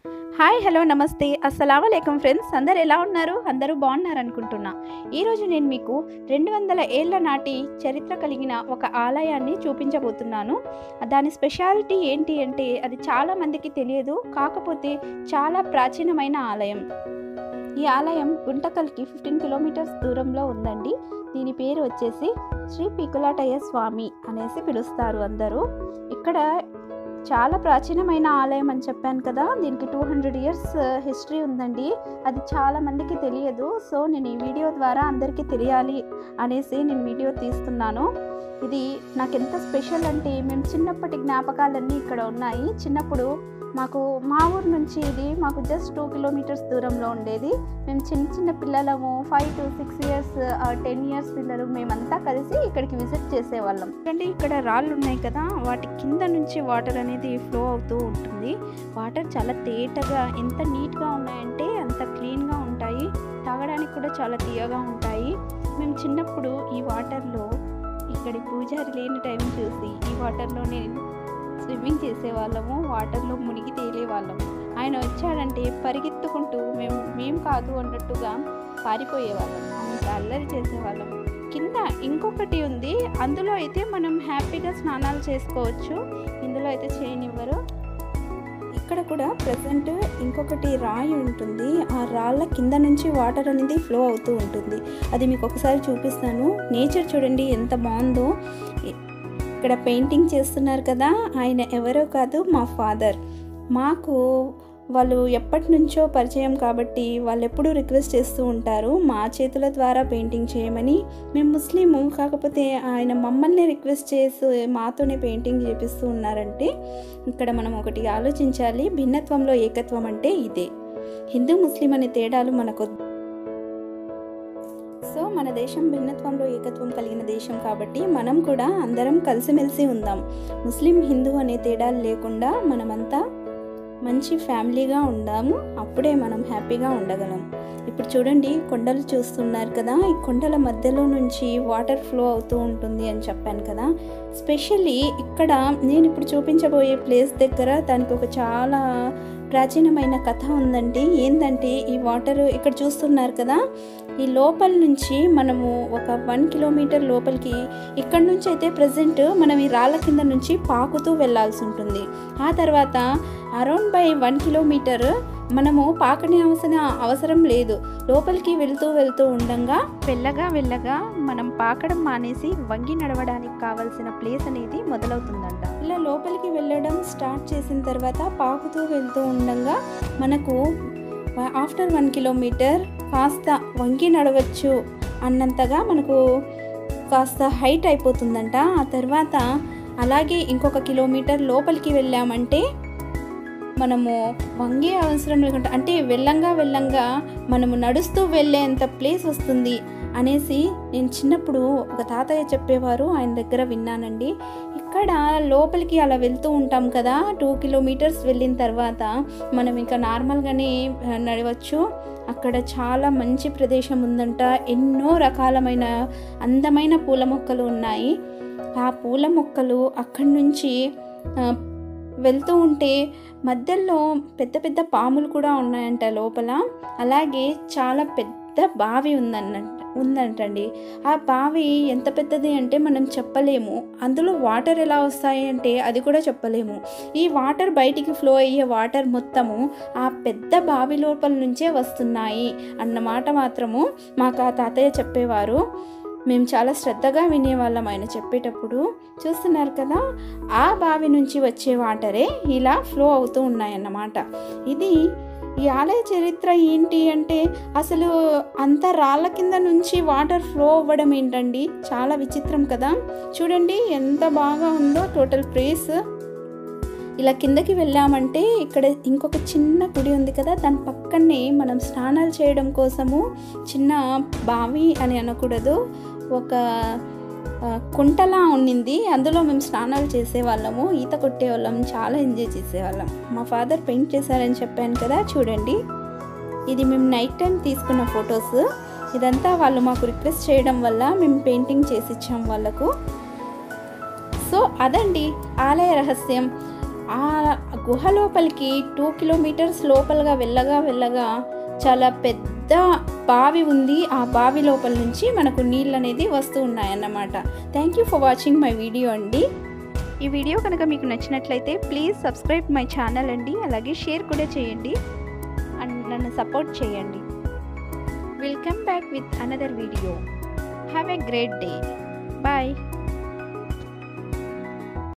hi hello నమస్తే అస్సలం అయికం ఫ్రెండ్స్ అందరు ఎలా ఉన్నారు అందరూ బాగున్నారు అనుకుంటున్నా ఈరోజు నేను మీకు రెండు వందల ఏళ్ల నాటి చరిత్ర కలిగిన ఒక ఆలయాన్ని చూపించబోతున్నాను దాని స్పెషాలిటీ ఏంటి అంటే అది చాలా మందికి తెలియదు కాకపోతే చాలా ప్రాచీనమైన ఆలయం ఈ ఆలయం గుంటకల్కి ఫిఫ్టీన్ కిలోమీటర్స్ దూరంలో ఉందండి దీని పేరు వచ్చేసి శ్రీ పికులాటయ్య స్వామి అనేసి పిలుస్తారు అందరూ ఇక్కడ చాలా ప్రాచీనమైన ఆలయం అని చెప్పాను కదా దీనికి టూ హండ్రెడ్ ఇయర్స్ హిస్టరీ ఉందండి అది చాలా మందికి తెలియదు సో నేను ఈ వీడియో ద్వారా అందరికీ తెలియాలి అనేసి నేను వీడియో తీస్తున్నాను ఇది నాకు ఎంత స్పెషల్ అంటే మేము చిన్నప్పటి జ్ఞాపకాలన్నీ ఇక్కడ ఉన్నాయి చిన్నప్పుడు మాకు మా ఊరు నుంచి ఇది మాకు జస్ట్ టూ కిలోమీటర్స్ దూరంలో ఉండేది మేము చిన్న చిన్న పిల్లలము five to six years ten years పిల్లలు మేమంతా కలిసి ఇక్కడికి విజిట్ చేసేవాళ్ళం అంటే ఇక్కడ రాళ్ళు ఉన్నాయి కదా వాటి కింద నుంచి వాటర్ అనేది ఫ్లో అవుతూ ఉంటుంది వాటర్ చాలా తేటగా ఎంత నీట్గా ఉన్నాయంటే అంత క్లీన్గా ఉంటాయి తాగడానికి కూడా చాలా తీయగా ఉంటాయి మేము చిన్నప్పుడు ఈ వాటర్లో ఇక్కడి పూజారి లేని టైం చూసి ఈ వాటర్లోనే స్విమ్మింగ్ చేసేవాళ్ళము వాటర్లో మునిగి తేలేవాళ్ళము ఆయన వచ్చాడంటే పరిగెత్తుకుంటూ మేము మేము కాదు అన్నట్టుగా పారిపోయేవాళ్ళం అంత అల్లరి చేసేవాళ్ళం కింద ఇంకొకటి ఉంది అందులో అయితే మనం హ్యాపీగా స్నానాలు చేసుకోవచ్చు ఇందులో అయితే చేయనివ్వరు ఇక్కడ కూడా ప్రజెంట్ ఇంకొకటి రాయి ఉంటుంది ఆ రాళ్ళ కింద నుంచి వాటర్ అనేది ఫ్లో అవుతూ ఉంటుంది అది మీకు ఒకసారి చూపిస్తాను నేచర్ చూడండి ఎంత బాగుందో ఇక్కడ పెయింటింగ్ చేస్తున్నారు కదా ఆయన ఎవరో కాదు మా ఫాదర్ మాకు వాళ్ళు ఎప్పటి నుంచో పరిచయం కాబట్టి వాళ్ళు ఎప్పుడూ రిక్వెస్ట్ చేస్తూ ఉంటారు మా చేతుల ద్వారా పెయింటింగ్ చేయమని మేము ముస్లిము కాకపోతే ఆయన మమ్మల్ని రిక్వెస్ట్ చేసి మాతోనే పెయింటింగ్ చేపిస్తూ ఉన్నారంటే ఇక్కడ మనం ఒకటి ఆలోచించాలి భిన్నత్వంలో ఏకత్వం అంటే ఇదే హిందూ ముస్లిం అనే తేడాలు మనకు సో మన దేశం భిన్నత్వంలో ఏకత్వం కలిగిన దేశం కాబట్టి మనం కూడా అందరం కలిసిమెలిసి ఉందాం ముస్లిం హిందూ అనే తేడాలు లేకుండా మనమంతా మంచి ఫ్యామిలీగా ఉందాము అప్పుడే మనం హ్యాపీగా ఉండగలం ఇప్పుడు చూడండి కొండలు చూస్తున్నారు కదా ఈ కొండల మధ్యలో నుంచి వాటర్ ఫ్లో అవుతూ ఉంటుంది అని చెప్పాను కదా స్పెషల్లీ ఇక్కడ నేను ఇప్పుడు చూపించబోయే ప్లేస్ దగ్గర దానికి ఒక చాలా ప్రాచీనమైన కథ ఉందండి ఏంటంటే ఈ వాటర్ ఇక్కడ చూస్తున్నారు కదా ఈ లోపల నుంచి మనము ఒక వన్ కిలోమీటర్ లోపలికి ఇక్కడ నుంచి అయితే ప్రజెంట్ మనం ఈ రాళ్ళ కింద నుంచి పాకుతూ వెళ్ళాల్సి ఉంటుంది ఆ తర్వాత అరౌండ్ బై వన్ కిలోమీటర్ మనము పాకని అవసరం అవసరం లేదు లోపలికి వెళ్తూ వెళ్తూ ఉండగా వెళ్ళగా వెళ్ళగా మనం పాకడం మానేసి వంగి నడవడానికి కావలసిన ప్లేస్ అనేది మొదలవుతుందంట ఇలా లోపలికి వెళ్ళడం స్టార్ట్ చేసిన తర్వాత పాకుతూ వెళ్తూ ఉండగా మనకు ఆఫ్టర్ వన్ కిలోమీటర్ కాస్త వంగి నడవచ్చు అన్నంతగా మనకు కాస్త హైట్ అయిపోతుందంట ఆ తర్వాత అలాగే ఇంకొక కిలోమీటర్ లోపలికి వెళ్ళామంటే మనము వంగే అవసరం లేకుండా అంటే వెళ్ళంగా వెళ్ళంగా మనము నడుస్తూ వెళ్ళేంత ప్లేస్ వస్తుంది అనేసి నేను చిన్నప్పుడు ఒక తాతయ్య చెప్పేవారు ఆయన దగ్గర విన్నానండి ఇక్కడ లోపలికి అలా వెళ్తూ ఉంటాం కదా టూ కిలోమీటర్స్ వెళ్ళిన తర్వాత మనం ఇంకా నార్మల్గానే నడవచ్చు అక్కడ చాలా మంచి ప్రదేశం ఉందంట ఎన్నో రకాలమైన అందమైన పూల మొక్కలు ఉన్నాయి ఆ పూల మొక్కలు అక్కడి నుంచి వెళ్తూ ఉంటే మధ్యలో పెద్ద పెద్ద పాములు కూడా ఉన్నాయంట లోపల అలాగే చాలా పెద్ద బావి ఉందన్న ఉందంటండి ఆ బావి ఎంత పెద్దది అంటే మనం చెప్పలేము అందులో వాటర్ ఎలా వస్తాయి అంటే అది కూడా చెప్పలేము ఈ వాటర్ బయటికి ఫ్లో అయ్యే వాటర్ మొత్తము ఆ పెద్ద బావి లోపల నుంచే వస్తున్నాయి అన్నమాట మాత్రము మాకు ఆ తాతయ్య చెప్పేవారు మేము చాలా శ్రద్ధగా వినేవాళ్ళం ఆయన చెప్పేటప్పుడు చూస్తున్నారు కదా ఆ బావి నుంచి వచ్చే వాటరే ఇలా ఫ్లో అవుతూ ఉన్నాయన్నమాట ఇది ఈ ఆలయ చరిత్ర ఏంటి అంటే అసలు అంత రాళ్ళ కింద నుంచి వాటర్ ఫ్లో అవ్వడం ఏంటండి చాలా విచిత్రం కదా చూడండి ఎంత బాగా ఉందో టోటల్ ప్లేస్ ఇలా కిందకి వెళ్ళామంటే ఇక్కడ ఇంకొక చిన్న గుడి ఉంది కదా దాని పక్కనే మనం స్నానాలు చేయడం కోసము చిన్న బావి అని అనకూడదు ఒక కుంటలా ఉండింది అందులో మేము స్నానాలు చేసేవాళ్ళము ఈత కొట్టేవాళ్ళం చాలా ఎంజాయ్ చేసేవాళ్ళం మా ఫాదర్ పెయింట్ చేశారని చెప్పాను కదా చూడండి ఇది మేము నైట్ టైం తీసుకున్న ఫొటోస్ ఇదంతా వాళ్ళు మాకు రిక్వెస్ట్ చేయడం వల్ల మేము పెయింటింగ్ చేసి ఇచ్చాం వాళ్ళకు సో అదండి ఆలయ రహస్యం ఆ గుహ లోపలికి టూ కిలోమీటర్స్ లోపలగా వెళ్ళగా వెళ్ళగా చాలా పెద్ద బావి ఉంది ఆ బావి లోపల నుంచి మనకు నీళ్ళు అనేది వస్తూ ఉన్నాయన్నమాట thank you for watching my video అండి ఈ వీడియో కనుక మీకు నచ్చినట్లయితే ప్లీజ్ సబ్స్క్రైబ్ మై ఛానల్ అండి అలాగే షేర్ కూడా చేయండి అండ్ నన్ను సపోర్ట్ చేయండి will come back with another video have a great day bye